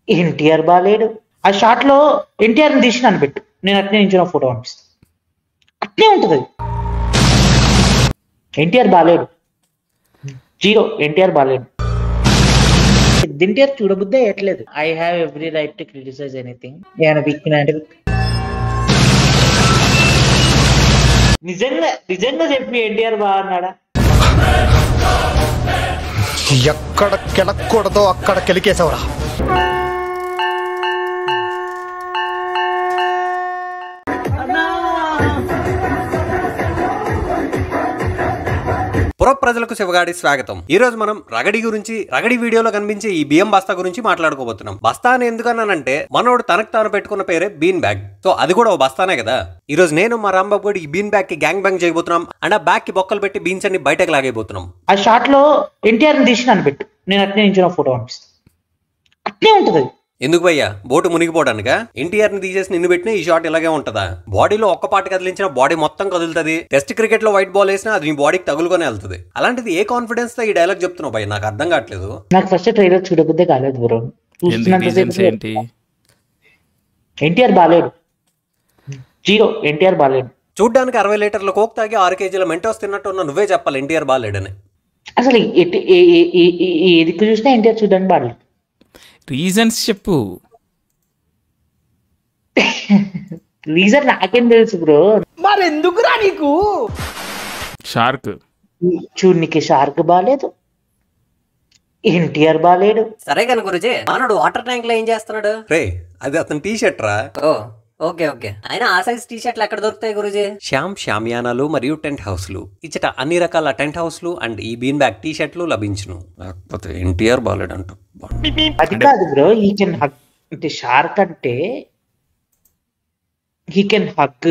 ఎన్టీఆర్ బాలేడు ఆ షాట్ లో ఎన్టీఆర్ ని తీసి నన్ను పెట్టు నేను అట్నే నించిన ఫోటో పంపిస్తాను అట్నే ఉంటది అది ఎన్టీఆర్ బాలేడు జీరో ఎన్టీఆర్ బాలేడు ఎన్టీఆర్ చూడబుద్దే ఎట్లేదు I have every right to criticize anything ఏమైనా బిక్కిన అంటే నిజంగా నిజంగా చెప్పి ఎన్టీఆర్ బాగున్నాడా ఎక్కడ కెలక్కూడదో అక్కడ కెలికేసావురా పుర ప్రజలకు శివగాడి స్వాగతం ఈ రోజు మనం రగడి గురించి రగడి వీడియోలో కనిపించే ఈ బియ్యం బస్తా గురించి మాట్లాడుకోబోతున్నాం బస్తా అని ఎందుకన్నానంటే మనోడు తనకు తాను పెట్టుకున్న పేరే బీన్ బ్యాగ్ సో అది కూడా ఓ బస్తానే కదా ఈ రోజు నేను మా రాంబాబు కూడా ఈ బీన్ బ్యాగ్ కి గ్యాంగ్ బ్యాంగ్ చేయబోతున్నాం అండ్ ఆ బ్యాగ్ కి బొక్కలు పెట్టి బీన్స్ అన్ని బయటకు లాగైపోతున్నాం ఆ షాట్ లో ఎన్టీఆర్ ని తీసి నన్ను పెట్టు నేను అట్నే నించిన ఫోటో పంపిస్తాను అట్నే ఉంటది అది ఎందుకు భయ్యా బోటు మునిగిపోవడానికా ఎన్టీఆర్ ని తీసేసి నిన్ను పెట్టిన ఈ షాట్ ఇలాగే ఉంటదా బాడీలో ఒక్క పాట కదిలించిన బాడీ మొత్తం కదులుతుంది టెస్ట్ క్రికెట్ లో వైట్ బాల్ వేసినా అది నీ బాడీకి తగులుకొని వెళ్తుంది అలాంటిది ఏ కాన్ఫిడెన్స్ తో ఈ డైలాగ్ చెప్తున్నావు భయ్య నాకు అర్థం కావట్లేదు నాకు ఫస్ట్ ట్రైలర్ చూడబుద్దే కాలేదు బ్రో ఎందుకు రీజన్స్ చూస్తున్నంతసేపు ఏంటి ఎన్టీఆర్ బాలేడు జీరో ఎన్టీఆర్ బాలేడు చూడ్డానికి అరవై లీటర్ల కోక్ తాగి ఆరు కేజీల మెంటోస్ తిన్నట్టు ఉన్న నువ్వే చెప్పాలి ఎన్టీఆర్ బాలేడని అసలు ఎటు- ఏ- ఏ- ఏ- ఏ- ఏ దిక్కు చూసినా ఎన్టీఆర్ చూడడానికి బాలేడు రీజన్స్ చెప్పు రీజన్ నాకేం తెలుసు బ్రో షార్క్ చూడు నీకు షార్క్ బాలేదు ఎన్టీఆర్ బాలేడు సరే కను గురుజీ మానవుడు వాటర్ ట్యాంక్ లో ఏం చేస్తున్నాడు రే అది అతని టీ షర్ట్ రా ఓ ఓకే ఓకే అయినా ఆ సైజ్ టీ షర్ట్లు ఎక్కడ దొరుకుతాయి గురుజీ శ్యామ్ షామియానాలు మరియు టెంట్ హౌస్లు ఇచ్చట అన్ని రకాల టెంట్ హౌస్లు అండ్ ఈ బీన్ బ్యాగ్ టీ షర్ట్లు లభించును లేకపోతే ఎన్టీఆర్ బాలేడు అంట అది కాదు బ్రో ఈ కెన్ హగ్ అంటే షార్క్ అంటే హీ కెన్ హగ్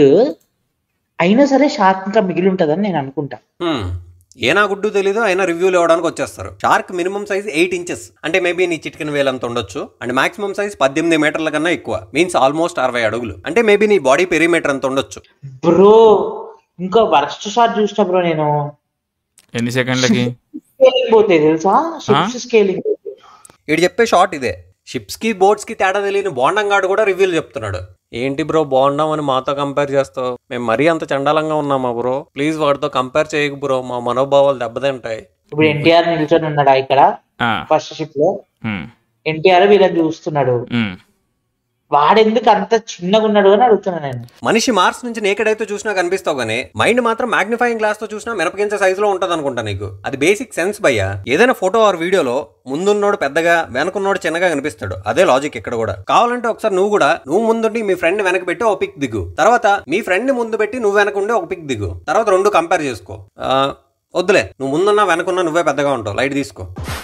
అయినా సరే షార్క్ ఇంకా మిగిలి ఉంటదని నేను అనుకుంటా హ్మ్. ఏనా గుడ్డు తెలీదు అయినా రివ్యూలు ఇవ్వడానికి వచ్చేస్తారు shark minimum size eight inches అంటే మేబీ నీ చిటికెన్ వేలంత ఉండొచ్చు అండ్ మాక్సిమం సైజ్ పద్దెనిమిది మీటర్ల కన్నా ఎక్కువ మీన్స్ ఆల్మోస్ట్ అరవై అడుగులు అంటే మేబీ నీ బాడీ పెరిమీటర్ అంత ఉండొచ్చు బ్రో ఇంకా వర్స్ట్ షాట్ చూసిన బ్రో నేను ఎన్ని సెకండ్లకి స్కేలింగ్ పోతే తెలుసా షిప్స్ స్కేలింగ్ ఇటు చెప్పే షార్ట్ ఇదే షిప్స్ కి బోట్స్ కి తేడా తెలియని బోండంగాడు కూడా రివ్యూలు చెప్తున్నాడు ఏంటి బ్రో బాగున్నాం అని మాతో కంపేర్ చేస్తావు మేము మరీ అంత చండాలంగా ఉన్నామా బ్రో ప్లీజ్ వాడితో కంపేర్ చేయకు బ్రో మా మనోభావాలు దెబ్బతింటాయి ఇప్పుడు ఎన్టీఆర్ నిల్చొని ఉన్నాడా ఇక్కడ ఆ, ఫస్ట్ షిప్ లో ఉమ్, ఎన్టీఆర్ వీళ్ళని చూస్తున్నాడు ఉమ్. వాడెందుకు అంత చిన్నగా ఉన్నాడు అని అడుగుతున్నా నేను మనిషి మార్స్ నుంచి నేకెడైతే చూసినా కనిపిస్తావు కానీ మైండ్ మాత్రం మాగ్నిఫైయింగ్ గ్లాస్ తో చూసినా మినపగించ సైజులో ఉంటది అనుకుంటా నీకు అది బేసిక్ సెన్స్ భయ్యా ఏదైనా ఫోటో ఆర్ వీడియోలో ముందున్నోడు పెద్దగా వెనకున్నోడు చిన్నగా కనిపిస్తాడు అదే లాజిక్ ఇక్కడ కూడా కావాలంటే ఒకసారి నువ్వు కూడా నువ్వు ముందుండి మీ ఫ్రెండ్ వెనక పెట్టి ఒక పిక్ దిగు తర్వాత మీ ఫ్రెండ్ ముందు పెట్టి నువ్వు వెనక ఉండి ఒక పిక్ దిగు తర్వాత రెండు కంపేర్ చేసుకో ఆ, వద్దులే నువ్వు ముందున్నా వెనకున్నా నువ్వే పెద్దగా ఉంటావు లైట్ తీసుకో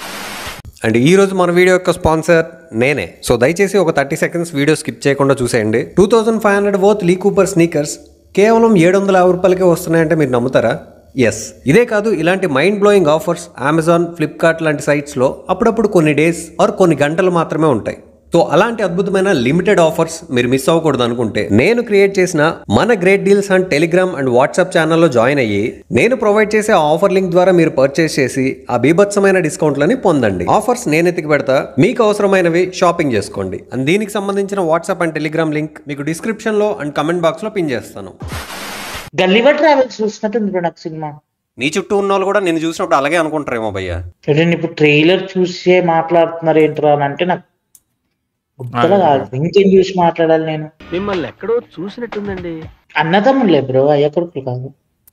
అండ్ ఈ రోజు మన వీడియో యొక్క స్పాన్సర్ నేనే సో దయచేసి ఒక థర్టీ సెకండ్స్ వీడియో స్కిప్ చేయకుండా చూసేయండి two thousand five hundred worth Lee Cooper sneakers కేవలం ఏడు వందల యాభై రూపాయలకే వస్తున్నాయంటే మీరు నమ్ముతారా ఎస్ ఇదే కాదు ఇలాంటి mind blowing offers Amazon Flipkart లాంటి సైట్స్లో అప్పుడప్పుడు కొన్ని డేస్ ఆర్ కొన్ని గంటలు మాత్రమే ఉంటాయి సో అలాంటి అద్భుతమైన లిమిటెడ్ ఆఫర్స్ మీరు మిస్ అవ్వకూడదు అనుకుంటే నేను క్రియేట్ చేసిన మన great deals and Telegram and WhatsApp ఛానల్లో జాయిన్ అయ్యి నేను ప్రొవైడ్ చేసే ఆఫర్ లింక్ ద్వారా మీరు పర్చేస్ చేసి ఆ బీభత్సమైన డిస్కౌంట్లని పొందండి ఆఫర్స్ నేను ఎతికి పెడతా మీకు అవసరమైనవి షాపింగ్ చేసుకోండి అండ్ దీనికి సంబంధించిన వాట్సాప్ అండ్ టెలిగ్రామ్ లింక్ మీకు డిస్క్రిప్షన్ లో అండ్ కమెంట్ బాక్స్ లో పిన్ చేస్తాను గల్లివర్ ట్రావెల్స్ చూసినట్టుంది బ్రో నాకు సినిమా నీ చుట్టూ ఉన్న వాళ్ళు కూడా నేను చూసినప్పుడు అలాగే అనుకుంటారేమో భయ్యా నేను ఇప్పుడు ట్రైలర్ చూసే మాట్లాడుతున్నారు ఏంట్రా అని అంటే నాకు గుర్తులో కాదు ఇంకేం చూసి మాట్లాడాలి నేను మిమ్మల్ని ఎక్కడో చూసినట్టుందండి అన్నదమ్ములే బ్రో అయ్య కొడుకులు కాదు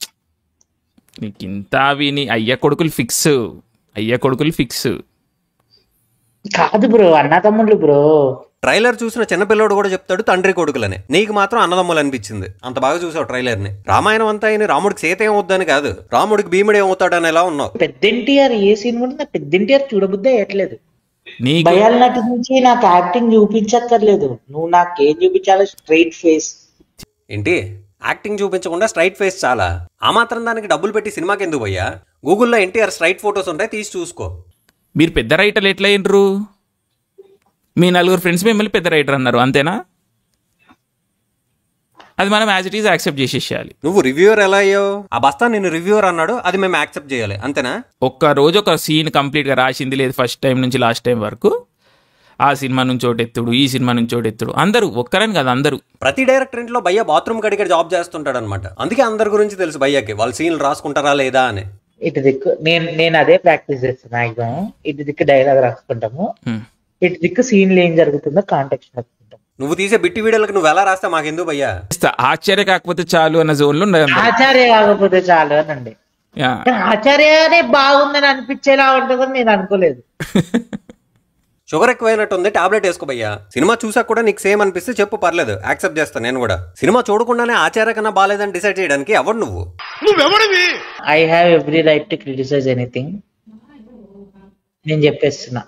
నీకు ఇంత విని అయ్య కొడుకులు ఫిక్స్ అయ్య కొడుకులు ఫిక్స్ కాదు బ్రో అన్నదమ్ములు బ్రో ట్రైలర్ చూసిన చిన్నపిల్లోడు కూడా చెప్తాడు తండ్రి కొడుకులని నీకు మాత్రం అన్నదమ్ములు అనిపించింది అంత బాగా చూసావు ట్రైలర్ ని రామాయణం అంతా అయిన రాముడికి సీత ఏమవుద్దని కాదు రాముడికి భీముడు ఏమవుతాడని ఎలా ఉన్నావు పెద్ద ఎన్టీఆర్ ఏ సీన్ కూడా నాకు పెద్ద ఎన్టీఆర్ చూడబుద్దే అయ్యట్లేదు నీకు భయాల నటి నుంచి నాకు యాక్టింగ్ చూపించక్కర్లేదు నువ్వు నాకేం చూపించాలి స్ట్రైట్ ఫేస్ ఏంటి యాక్టింగ్ చూపించకుండా స్ట్రైట్ ఫేస్ చాలా ఆ మాత్రం దానికి డబ్బులు పెట్టి సినిమాకి ఎందుకు పోయా గూగుల్లో ఎన్టీఆర్ స్ట్రైట్ ఫొటోస్ ఉంటాయి తీసి చూసుకో మీరు పెద్ద రైటర్లు ఎట్లా అయినరు మీ నలుగురు ఫ్రెండ్స్ మిమ్మల్ని పెద్ద రైటర్ అన్నారు అంతేనా అది మనం యాజ్ ఇట్ ఈజ్ యాక్సెప్ట్ చేసేసేయాలి నువ్వు రివ్యూవర్ ఎలా అయ్యావు ఆ బస్తా నేను రివ్యూవర్ అన్నాడు అది మేము యాక్సెప్ట్ చేయాలి అంతేనా ఒక్క రోజు ఒక సీన్ కంప్లీట్గా రాసింది లేదు ఫస్ట్ టైం నుంచి లాస్ట్ టైం వరకు ఆ సినిమా నుంచి ఒకటి ఎత్తుడు ఈ సినిమా నుంచి ఒకటి ఎత్తుడు అందరూ ఒక్కరని కాదు అందరూ ప్రతి డైరెక్టర్ ఇంట్లో భయ్య బాత్రూమ్ కడిగే జాబ్ చేస్తుంటాడు అనమాట అందుకే అందరి గురించి తెలుసు భయ్యకి వాళ్ళు సీన్లు రాసుకుంటారా లేదా అని ఇటు దిక్కు నేను నేను అదే ప్రాక్టీస్ చేస్తాను మాక్సిమం ఇటు దిక్కు డైలాగ్ రాసుకుంటాము హ్మ్. ఇటు దిక్కు సీన్లు ఏం జరుగుతుందో కాంటాక్ట్ రాసుకుంటాం నువ్వు తీసే బిట్టి వీడియోలకు నువ్వు ఎలా రాస్తే మాకెందుకు భయ్యా ఇస్తా. ఆశ్చర్య కాకపోతే చాలు అన్న జోన్లో ఉండదు అందరూ. ఆచార్య కాకపోతే చాలు అనండి యా. ఆచార్యనే బాగుందని అనిపించేలా ఉంటుందని నేను అనుకోలేదు షుగర్ ఎక్కువైనట్టుంది టాబ్లెట్ వేసుకో భయ్యా సినిమా చూసాక కూడా నీకు సేమ్ అనిపిస్తే చెప్పు పర్లేదు యాక్సెప్ట్ చేస్తాను నేను కూడా సినిమా చూడకుండానే ఆచార్య కన్నా బాగాలేదని డిసైడ్ చేయడానికి ఎవడు నువ్వు I have every right to criticize anything నేను చెప్పేస్తున్నా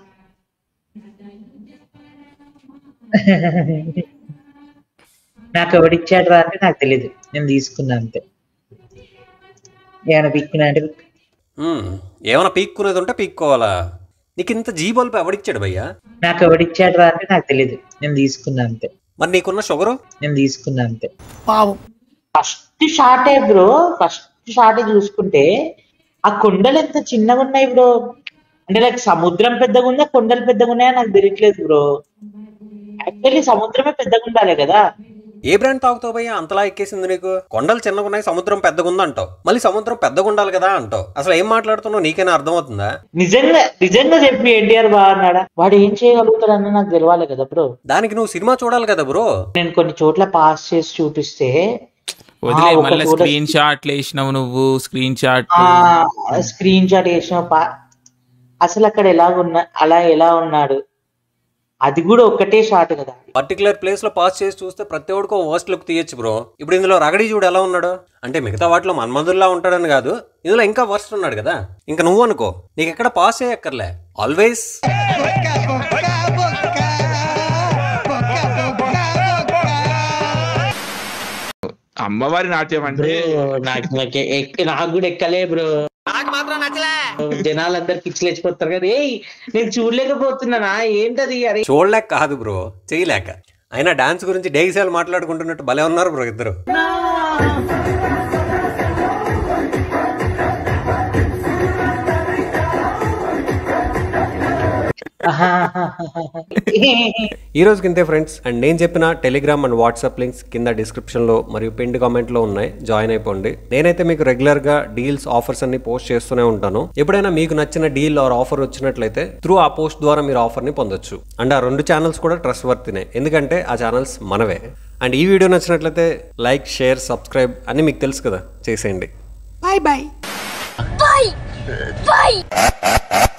నాకు ఎవడిచ్చాడు రా అంటే నాకు తెలియదు నేను తీసుకున్నా అంతే ఏమైనా పిక్కినా అంటే పిక్. మ్మ్. ఏమైనా పీక్కునేది ఉంటే పీక్కోవాలా నీకు ఇంత జీ బల్బ్ ఎవడిచ్చాడు భయ్యా నాకు ఎవడిచ్చాడు రా అంటే నాకు తెలియదు నేను తీసుకున్నా అంతే మరి నీకున్న షుగరు నేను తీసుకున్నా అంతే ఫస్ట్ షాటే బ్రో ఫస్ట్ షాటే చూసుకుంటే ఆ కొండలు ఎంత చిన్నగా ఉన్నాయి బ్రో అంటే లైక్ సముద్రం పెద్దగా ఉందా కొండలు పెద్దగా ఉన్నాయా నాకు తెలియట్లేదు బ్రో యాక్చువల్లీ సముద్రమే పెద్దగా ఉండాలి కదా ఏ బ్రాండ్ తాగుతావు భయ్యా అంతలా ఎక్కేసింది నీకు కొండలు చిన్నగా ఉన్నాయి సముద్రం పెద్దగా ఉంది అంటావు మళ్ళీ సముద్రం పెద్దగా ఉండాలి కదా అంటావు అసలు ఏం మాట్లాడుతున్నావు నీకైనా అర్థమవుతుందా నిజంగా నిజంగా చెప్పి ఎన్టీఆర్ బాగా అన్నాడా వాడు ఏం చేయగలుగుతాడన్న నాకు తెలియాలి కదా బ్రో దానికి నువ్వు సినిమా చూడాలి కదా బ్రో నేను కొన్ని చోట్ల పాస్ చేసి చూపిస్తే వదిలే ఆ, ఒక మళ్ళీ చోట- స్క్రీన్ షాట్లు వేసినావు నువ్వు స్క్రీన్ షాట్ ఆ స్క్రీన్ షాట్ వేసిన పా- అసలు అక్కడ ఎలా ఉన్నా అలా ఎలా ఉన్నాడు అది కూడా ఒక్కటే షాట్ కదా పర్టికులర్ ప్లేస్ లో పాస్ చేసి చూస్తే ప్రతి ఒక్కడికి వర్స్ట్ లుక్ తీయచ్చు బ్రో ఇప్పుడు ఇందులో రగడి చూడు ఎలా ఉన్నాడు అంటే మిగతా వాటిలో మన్మధుల్లా ఉంటాడని కాదు ఇందులో ఇంకా వర్స్ట్ ఉన్నాడు కదా ఇంకా నువ్వు అనుకో నీకు ఎక్కడ పాస్ చేయక్కర్లే ఆల్వేస్ అమ్మవారి నాట్యం అంటే నాకు నాకు ఎక్క- నాకు కూడా ఎక్కలే బ్రో జనాలందరు పిచ్చిలేచిపోతారు కదా ఏయ్ నేను చూడలేకపోతున్నానా ఏంటది అరే చూడలేక కాదు బ్రో చేయలేక అయినా డాన్స్ గురించి డేగిసాలు మాట్లాడుకుంటున్నట్టు భలే ఉన్నారు బ్రో ఇద్దరు ఈ రోజుకి ఇంతే ఫ్రెండ్స్ అండ్ నేను చెప్పిన టెలిగ్రామ్ అండ్ వాట్సాప్ లింక్స్ కింద డిస్క్రిప్షన్ లో మరియు పిన్ కామెంట్ లో ఉన్నాయి జాయిన్ అయిపోండి నేనైతే మీకు రెగ్యులర్ గా డీల్స్ ఆఫర్స్ అన్ని పోస్ట్ చేస్తూనే ఉంటాను ఎప్పుడైనా మీకు నచ్చిన డీల్ ఆర్ ఆఫర్ వచ్చినట్లయితే త్రూ ఆ పోస్ట్ ద్వారా మీరు ఆఫర్ ని పొందొచ్చు అండ్ ఆ రెండు ఛానల్స్ కూడా ట్రస్ట్ వర్తినే ఎందుకంటే ఆ ఛానల్స్ మనవే అండ్ ఈ వీడియో నచ్చినట్లయితే లైక్ షేర్ సబ్స్క్రైబ్ అన్ని మీకు తెలుసు కదా చేసేయండి Bye. Bye.